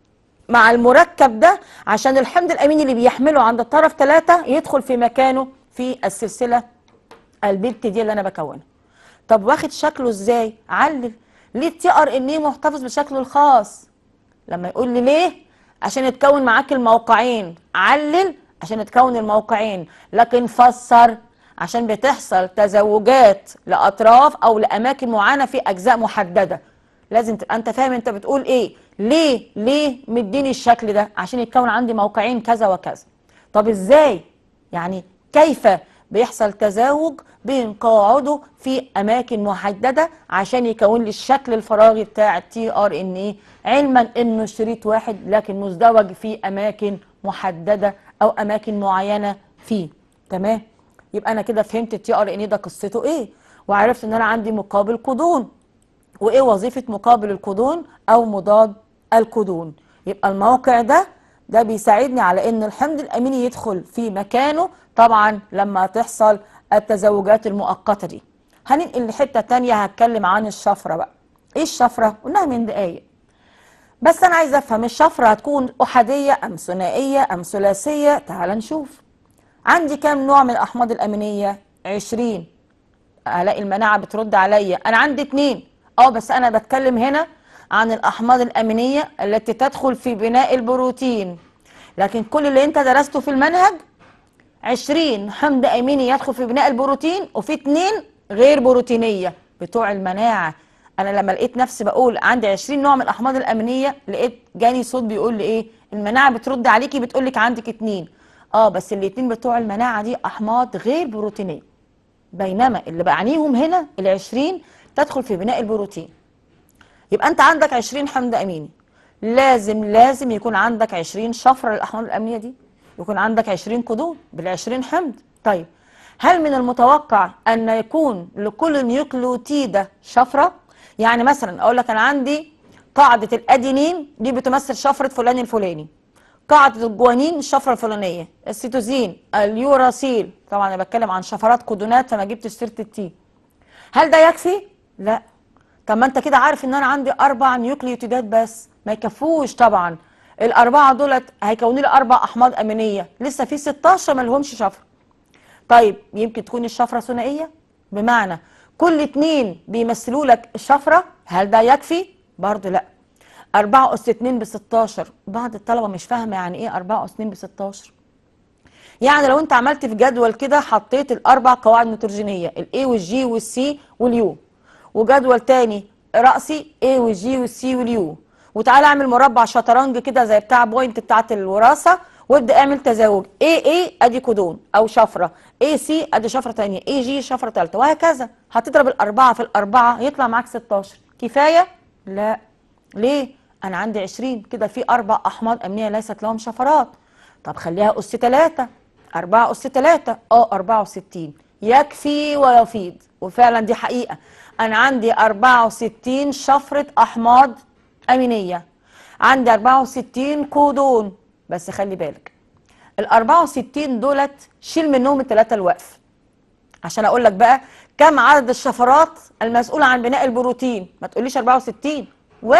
مع المركب ده عشان الحمض الاميني اللي بيحمله عند الطرف ثلاثة يدخل في مكانه في السلسله البيبت دي اللي انا بكونها طب واخد شكله ازاي علل ليه التي ار ان ايه محتفظ بشكله الخاص لما يقول لي ليه عشان يتكون معاك الموقعين علل عشان يتكون الموقعين لكن فسر عشان بتحصل تزوجات لاطراف او لاماكن معينه في اجزاء محدده لازم تبقى انت فاهم انت بتقول ايه ليه ليه مديني الشكل ده عشان يتكون عندي موقعين كذا وكذا طب ازاي يعني كيف بيحصل تزاوج بين قواعده في اماكن محدده عشان يكون لي الشكل الفراغي بتاع التي ار ان ايه علما انه شريط واحد لكن مزدوج في اماكن محدده او اماكن معينه فيه تمام يبقى انا كده فهمت التي ار ان ايه ده قصته ايه وعرفت ان انا عندي مقابل كودون وايه وظيفه مقابل الكودون او مضاد الكودون يبقى الموقع ده ده بيساعدني على ان الحمض الاميني يدخل في مكانه طبعا لما تحصل التزوجات المؤقته دي هننقل لحته تانية هتكلم عن الشفره بقى ايه الشفره قلناها من دقايق بس انا عايزه افهم الشفره هتكون احاديه ام ثنائيه ام ثلاثيه تعال نشوف عندي كام نوع من الاحماض الامينيه 20 هلاقي المناعه بترد عليا انا عندي اتنين اه بس انا بتكلم هنا عن الاحماض الامينيه التي تدخل في بناء البروتين لكن كل اللي انت درسته في المنهج 20 حمض اميني يدخل في بناء البروتين وفي اتنين غير بروتينيه بتوع المناعه انا لما لقيت نفسي بقول عندي 20 نوع من الاحماض الامينيه لقيت جاني صوت بيقول لي ايه المناعه بترد عليكي بتقول لك عندك اتنين اه بس الاتنين بتوع المناعه دي احماض غير بروتينيه بينما اللي بعنيهم هنا ال 20 تدخل في بناء البروتين يبقى انت عندك 20 حمض اميني لازم لازم يكون عندك 20 شفره للاحماض الامينيه دي يكون عندك 20 كودون بال 20 حمض طيب هل من المتوقع ان يكون لكل نيوكليوتيده شفره يعني مثلا اقول لك انا عندي قاعده الادينين دي بتمثل شفره فلان الفلاني قاعده الجوانين الشفره الفلانيه السيتوزين اليوراسيل طبعا انا بتكلم عن شفرات كودونات فما جبتش سيره التي هل ده يكفي لا طب ما انت كده عارف ان انا عندي اربع نيوكليوتيدات بس ما يكفوش طبعا الاربعه دولت هيكونوا لي اربع احماض امينيه لسه في 16 ما لهمش شفره طيب يمكن تكون الشفره ثنائيه بمعنى كل اتنين بيمثلوا لك الشفره هل ده يكفي برضه لا 4 اس 2 ب 16 بعض الطلبه مش فاهمه يعني ايه 4 اس 2 ب 16 يعني لو انت عملت في جدول كده حطيت الاربع قواعد نيتروجينيه الاي والجي والسي واليو وجدول تاني رأسي A والجي والسي واليو وتعالى اعمل مربع شطرنج كده زي بتاع بوينت بتاعت الوراثه وابدا اعمل تزاوج A A ادي كودون او شفره A C ادي شفره ثانيه A G شفره ثالثه وهكذا هتضرب الاربعه في الاربعه يطلع معاك 16 كفايه؟ لا ليه؟ انا عندي 20 كده في اربع احماض امينيه ليست لهم شفرات طب خليها اس 3 4 اس 3 اه 64 يكفي ويفيض وفعلا دي حقيقه انا عندي 64 شفره احماض امينيه عندي 64 كودون بس خلي بالك ال 64 دولت شيل منهم الثلاثه الوقف عشان اقول لك بقى كم عدد الشفرات المسؤوله عن بناء البروتين ما تقوليش 64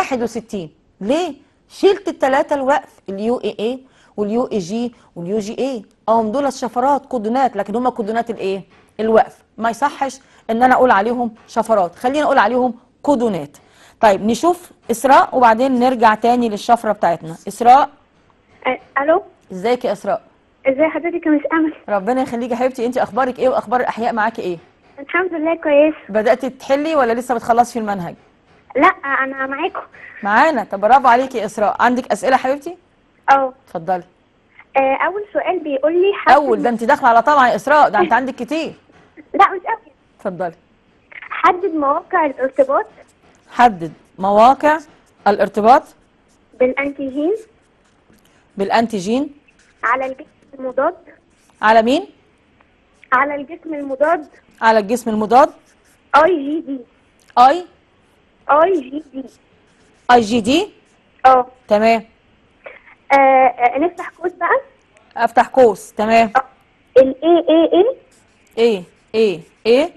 61 ليه شلت الثلاثه الوقف اليو اي اي واليو اي جي واليو جي اي هم دول الشفرات كودونات لكن هم كودونات الايه الوقف ما يصحش ان انا اقول عليهم شفرات خلينا اقول عليهم كودونات طيب نشوف اسراء وبعدين نرجع تاني للشفره بتاعتنا اسراء أه، الو ازيك يا اسراء ازي حضرتك يا مس امل ربنا يخليكي يا حبيبتي انت اخبارك ايه واخبار الاحياء معاكي ايه الحمد لله كويس بداتي تحلي ولا لسه بتخلصي في المنهج لا انا معاكم معانا طب برافو عليكي يا اسراء عندك اسئله يا حبيبتي اه اتفضلي آه، اول سؤال بيقول لي حد اول ده انت داخله على طبعا يا اسراء ده انت عندك كتير لا مش قوي اتفضلي حدد مواقع الارتباط حدد مواقع الارتباط بالانتيجين بالانتيجين على الجسم المضاد على مين على الجسم المضاد على الجسم المضاد اي جي دي اي اي جي دي اي جي دي اه تمام آه، آه، نفتح قوس بقى افتح قوس تمام الاي اي اي ايه ايه ايه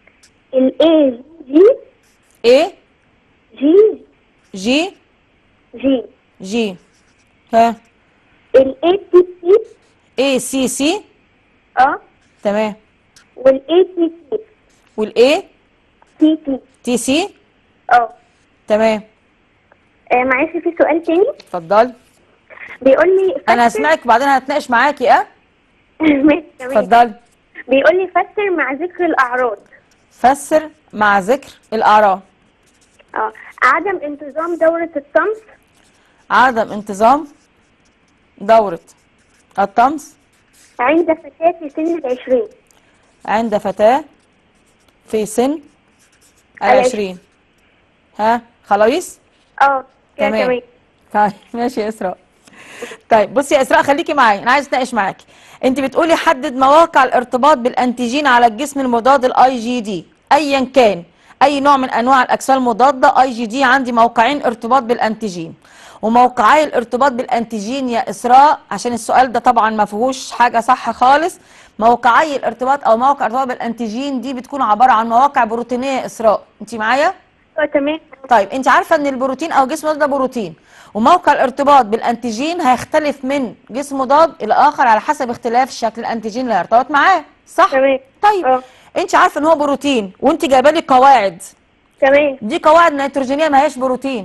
الاي جي ايه جي جي جي جي ها الاي تي سي ايه سي سي اه تمام والاي تي سي والايه تي تي تي سي اه تمام آه، معلش في سؤال تاني اتفضلي بيقول لي انا فسر- هسمعك بعدين هتناقش معاكي اه ماشي تمام اتفضلي بيقول لي فسر مع ذكر الاعراض فسر مع ذكر الاعراض اه عدم انتظام دورة الطمس عدم انتظام دورة الطمس عند فتاة في سن العشرين عند فتاة في سن العشرين ها خلاص اه كده تمام. تمام طيب ماشي يا اسراء طيب بصي يا اسراء خليكي معايا انا عايز اتناقش معاكي انت بتقولي حدد مواقع الارتباط بالانتيجين على الجسم المضاد الاي جي دي ايا كان اي نوع من انواع الاجسام المضاده اي جي دي عندي موقعين ارتباط بالانتيجين وموقعي الارتباط بالانتيجين يا اسراء عشان السؤال ده طبعا ما فيهوش حاجه صح خالص موقعي الارتباط او موقع الارتباط بالانتيجين دي بتكون عباره عن مواقع بروتينيه يا اسراء انت معايا اه تمام طيب انت عارفه ان البروتين او جسم مضاد ده بروتين وموقع الارتباط بالانتيجين هيختلف من جسم مضاد الى اخر على حسب اختلاف شكل الانتيجين اللي هيرتبط معاه صح تمام طيب اه انت عارفه ان هو بروتين وانت جايبه لي قواعد تمام دي قواعد نيتروجينيه ما هياش بروتين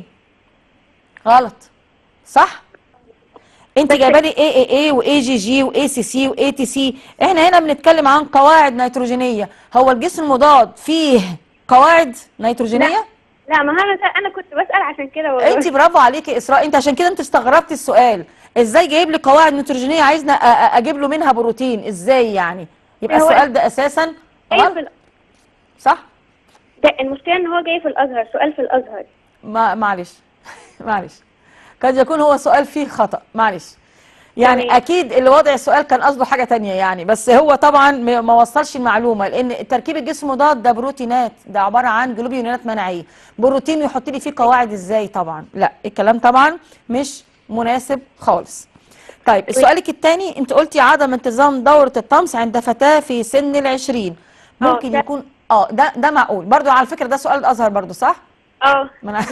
غلط صح انت بس- جايبه لي اي اي اي واي جي جي واي سي سي واي تي سي احنا هنا بنتكلم عن قواعد نيتروجينيه هو الجسم المضاد فيه قواعد نيتروجينيه لا ما انا انا كنت بسال عشان كده والله انت برافو عليكي يا اسراء انت عشان كده انت استغربتي السؤال ازاي جايب لي قواعد نيتروجينيه عايزنا أ- أ- اجيب له منها بروتين ازاي يعني يبقى هو- السؤال ده اساسا جاي في غلط ال- صح ده المشكله ان هو جاي في الازهر سؤال في الازهر ما معلش معلش قد يكون هو سؤال فيه خطأ معلش يعني تمام. اكيد اللي وضع السؤال كان قصده حاجة تانية يعني بس هو طبعا ما ما وصلش المعلومة لان تركيب الجسم المضاد ده بروتينات ده عبارة عن جلوبيونات مناعية بروتين يحط لي فيه قواعد ازاي طبعا لا الكلام طبعا مش مناسب خالص طيب سؤالك الثاني انت قلتي عدم انتظام دورة الطمس عند فتاة في سن العشرين اه، ممكن ده- يكون اه ده ده معقول برضو على فكرة ده سؤال الازهر برضو صح؟ اه ما انا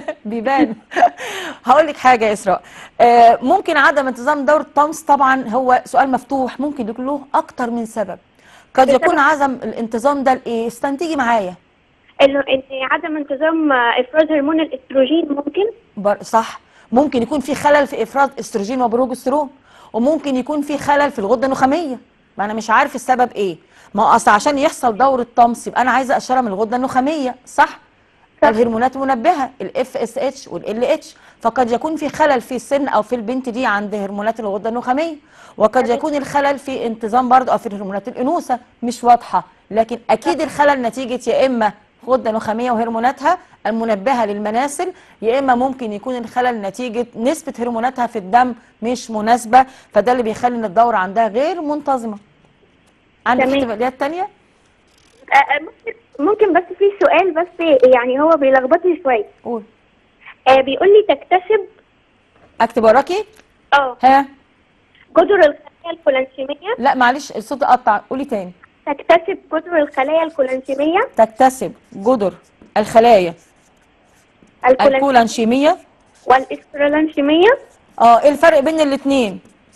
بيبان هقول لك حاجه يا اسراء آه، ممكن عدم انتظام دوره الطمس طبعا هو سؤال مفتوح ممكن يكون له اكتر من سبب قد بسبب- يكون عدم الانتظام ده لايه استنتجي معايا انه ان عدم انتظام آه، افراز هرمون الاستروجين ممكن بر- صح ممكن يكون في خلل في افراز استروجين وبروجسترون وممكن يكون في خلل في الغده النخاميه ما انا مش عارف السبب ايه ما هو اصل عشان يحصل دوره طمس يبقى انا عايزه اشرب من الغده النخاميه صح صح. الهرمونات منبهه الاف اس اتش والال اتش فقد يكون في خلل في السن او في البنت دي عند هرمونات الغده النخاميه وقد يكون الخلل في انتظام برضه او في هرمونات الانوثه مش واضحه لكن اكيد الخلل نتيجه يا اما غده نخاميه وهرموناتها المنبهه للمناسل يا اما ممكن يكون الخلل نتيجه نسبه هرموناتها في الدم مش مناسبه فده اللي بيخلي ان الدوره عندها غير منتظمه عندك تمام. احتماليات تانية؟ آه، آه، ممكن ممكن بس في سؤال بس يعني هو بيلخبطني شويه قول آه بيقول لي تكتسب اكتب وراكي اه ها جذر الخلايا الكولانشيميه لا معلش الصوت قطع قولي تاني تكتسب جذر الخلايا الكولانشيميه تكتسب جدر الخلايا الكولانشيميه الكولانشيمية والاسترولانشيميه اه ايه الفرق بين الاثنين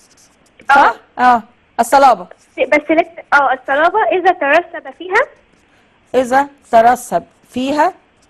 صح اه الصلابة بس لسه اه الصلابه اذا ترسب فيها اذا ترسب فيها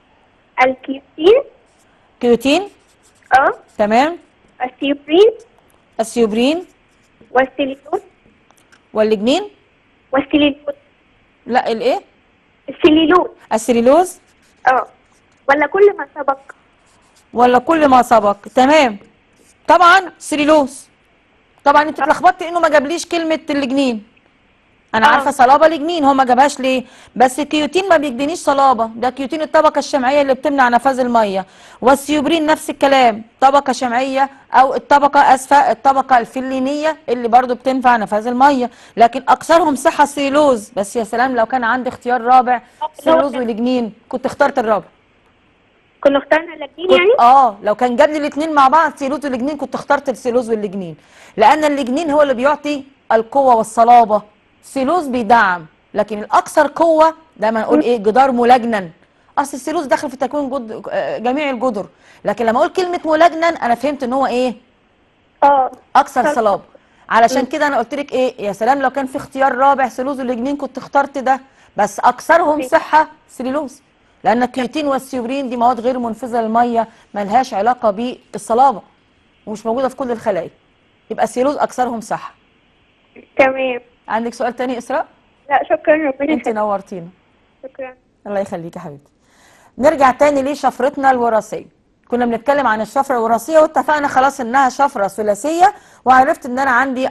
الكيوتين كيوتين اه تمام السيوبرين السيوبرين والسيليلوز واللجنين والسيليلوز لا الايه السيليلوز السليلوز اه ولا كل ما سبق ولا كل ما سبق تمام طبعا سليلوز طبعا انت اتلخبطت انه ما جابليش كلمه اللجنين انا آه. عارفه صلابه لجنين هو ما جابهاش ليه بس الكيوتين ما بيدينيش صلابه ده كيوتين الطبقه الشمعيه اللي بتمنع نفاذ الميه والسيوبرين نفس الكلام طبقه شمعيه او الطبقه اسفه الطبقه الفلينيه اللي برضو بتنفع نفاذ الميه لكن اكثرهم صحه السيلوز بس يا سلام لو كان عندي اختيار رابع سيلوز ولجنين كنت اخترت الرابع كنا اخترنا اللجين كنت يعني اه لو كان جاب لي الاثنين مع بعض سيلوز والجنين كنت اخترت السيلوز والجنين لان الجنين هو اللي بيعطي القوه والصلابه سيلوز بيدعم لكن الاكثر قوه دايما نقول ايه جدار ملجنن اصل السيلوز داخل في تكوين جد... آه، جميع الجدر لكن لما اقول كلمه ملجنن انا فهمت ان هو ايه اه اكثر صلابة. صلابه علشان كده انا قلت لك ايه يا سلام لو كان في اختيار رابع سيلوز والجنين كنت اخترت ده بس اكثرهم صحه سليلوز لان الكيوتين والسيورين دي مواد غير منفذه للميه ملهاش علاقه بالصلابه ومش موجوده في كل الخلايا يبقى سيلوز اكثرهم صحه تمام عندك سؤال تاني اسراء لا شكرا ربنا انت يخليك نورتينا شكرا الله يخليك يا حبيبتي نرجع تاني لشفرتنا الوراثيه كنا بنتكلم عن الشفره الوراثيه واتفقنا خلاص انها شفره ثلاثيه وعرفت ان انا عندي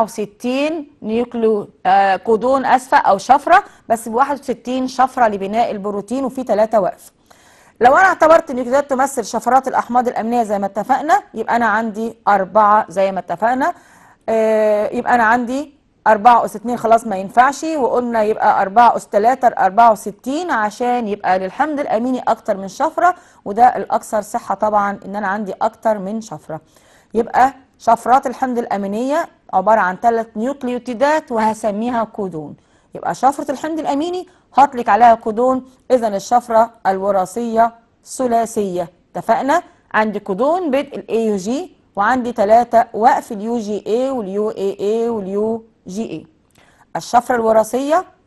64 نيوكليو آه كودون اسفه او شفره بس ب 61 شفره لبناء البروتين وفي ثلاثه وقف لو انا اعتبرت النيوكليات تمثل شفرات الاحماض الامينيه زي ما اتفقنا يبقى انا عندي أربعة زي ما اتفقنا آه يبقى انا عندي أربعة أس اتنين خلاص ما ينفعش وقلنا يبقى أربعة أس تلاتة أربعة وستين عشان يبقى للحمض الأميني أكتر من شفرة وده الأكثر صحة طبعا إن أنا عندي أكتر من شفرة يبقى شفرات الحمض الأمينية عبارة عن ثلاث نيوكليوتيدات وهسميها كودون يبقى شفرة الحمض الأميني هطلق عليها كودون إذا الشفرة الوراثية ثلاثية اتفقنا عندي كودون بدء الاي يو جي وعندي ثلاثة وقف اليو جي اي واليو اي اي واليو جي اي الشفرة الوراثية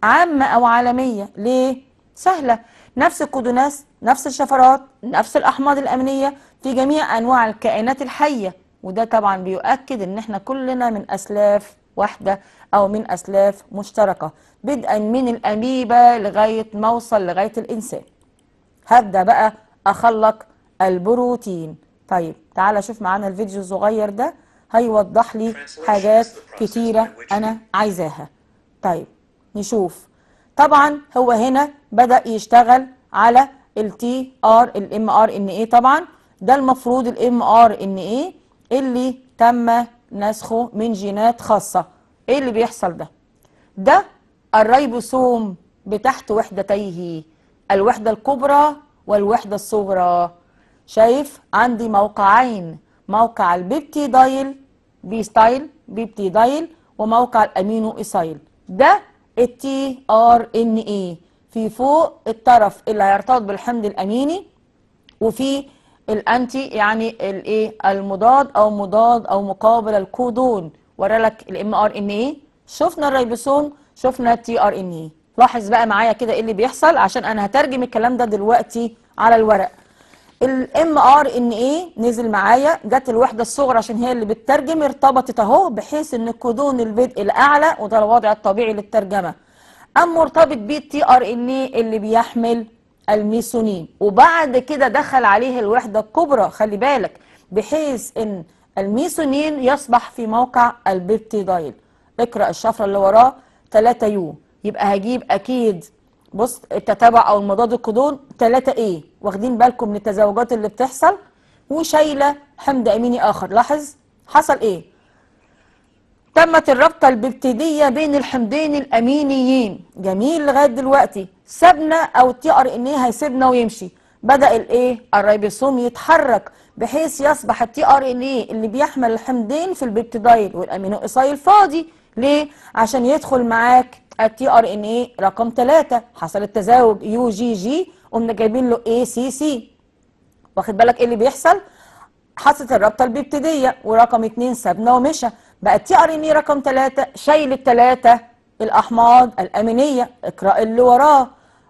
عامة أو عالمية ليه؟ سهلة نفس الكودوناس نفس الشفرات نفس الأحماض الأمينية في جميع أنواع الكائنات الحية وده طبعا بيؤكد إن احنا كلنا من أسلاف واحدة أو من أسلاف مشتركة بدءا من الأميبا لغاية ما أوصل لغاية الإنسان هبدأ بقى أخلق البروتين طيب تعالى شوف معانا الفيديو الصغير ده هيوضح لي حاجات كتيرة أنا عايزاها طيب نشوف طبعا هو هنا بدأ يشتغل على التي ار الام ار ان ايه طبعا ده المفروض الام ار ان ايه اللي تم نسخه من جينات خاصة ايه اللي بيحصل ده ده الريبوسوم بتحت وحدتيه الوحدة الكبرى والوحدة الصغرى شايف عندي موقعين موقع البيبتيدايل بي ستايل بيبتيدايل وموقع الامينو اسايل ده التي ار ان اي في فوق الطرف اللي هيرتبط بالحمض الاميني وفي الانتي يعني الايه المضاد او مضاد او مقابل الكودون ورا لك الام ار ان اي شفنا الريبوسوم شفنا التي ار ان اي لاحظ بقى معايا كده ايه اللي بيحصل عشان انا هترجم الكلام ده دلوقتي على الورق الام ار ان ايه نزل معايا جت الوحده الصغرى عشان هي اللي بتترجم ارتبطت اهو بحيث ان الكودون البدء الاعلى وده الوضع الطبيعي للترجمه ام مرتبط بيه التي ار ان ايه اللي بيحمل الميثونين وبعد كده دخل عليه الوحده الكبرى خلي بالك بحيث ان الميثونين يصبح في موقع البيبتيدايل اقرا الشفره اللي وراه 3 يو يبقى هجيب اكيد بص التتابع او المضاد الكودون 3 ايه واخدين بالكم من التزاوجات اللي بتحصل وشايله حمض اميني اخر لاحظ حصل ايه تمت الرابطه الببتيديه بين الحمضين الامينيين جميل لغايه دلوقتي سابنا او التي ار ان ايه هيسيبنا ويمشي بدا الايه الريبوسوم يتحرك بحيث يصبح التي ار ان ايه اللي بيحمل الحمضين في البيبتيدايل والامينو اسايل فاضي ليه عشان يدخل معاك التي ار ان ايه رقم 3 حصل التزاوج يو جي جي قمنا جايبين له اي سي سي واخد بالك ايه اللي بيحصل حصلت الرابطه البيبتيديه ورقم 2 سابنا ومشى بقى التي ار ان ايه رقم 3 شايل الثلاثه الاحماض الامينيه اقرا اللي وراه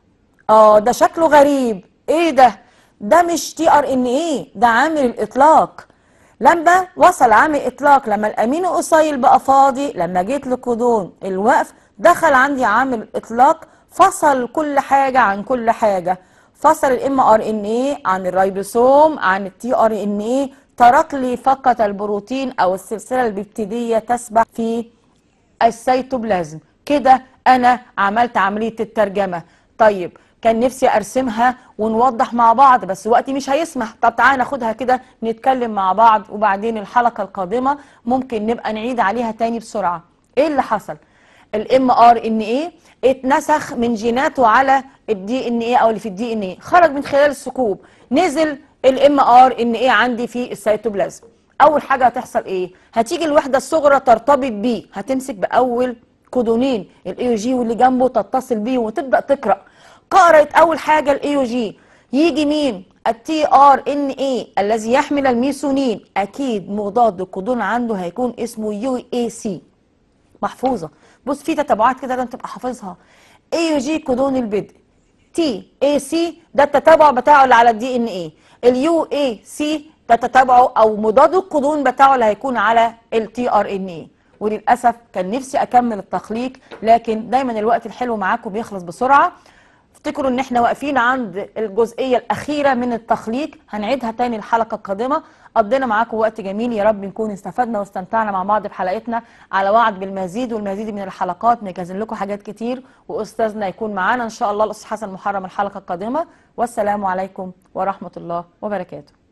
اه ده شكله غريب ايه ده ده مش تي ار ان ايه ده عامل الاطلاق لما وصل عامل اطلاق لما الامينو اسايل بقى فاضي لما جيت لكودون الوقف دخل عندي عامل الاطلاق فصل كل حاجه عن كل حاجه فصل الام ار ان ايه عن الريبوسوم عن التي ار ان ايه ترك لي فقط البروتين او السلسله البيبتيديه تسبح في السيتوبلازم كده انا عملت عمليه الترجمه طيب كان نفسي ارسمها ونوضح مع بعض بس وقتي مش هيسمح طب تعالى ناخدها كده نتكلم مع بعض وبعدين الحلقه القادمه ممكن نبقى نعيد عليها تاني بسرعه ايه اللي حصل الام ار ان ايه اتنسخ من جيناته على الدي ان ايه او اللي في الدي ان ايه خرج من خلال الثقوب نزل الام ار ان ايه عندي في السيتوبلازم اول حاجه هتحصل ايه هتيجي الوحده الصغرى ترتبط بيه هتمسك باول كودونين الاي جي واللي جنبه تتصل بيه وتبدا تقرا قرأت اول حاجه الاي جي يجي مين التي ار ان اي الذي يحمل الميثونين اكيد مضاد الكودون عنده هيكون اسمه يو اي سي محفوظه بص في تتابعات كده لازم تبقى حافظها اي جي كودون البدء تي اي سي ده التتابع بتاعه اللي على الدي ان اي اليو اي سي ده تتابعه او مضاد الكودون بتاعه اللي هيكون على التي ار ان اي وللاسف كان نفسي اكمل التخليق لكن دايما الوقت الحلو معاكم بيخلص بسرعه افتكروا ان احنا واقفين عند الجزئيه الاخيره من التخليق هنعيدها تاني الحلقه القادمه قضينا معاكم وقت جميل يا رب نكون استفدنا واستمتعنا مع بعض في حلقتنا على وعد بالمزيد والمزيد من الحلقات مجهزين لكم حاجات كتير واستاذنا يكون معانا ان شاء الله الاستاذ حسن محرم الحلقه القادمه والسلام عليكم ورحمه الله وبركاته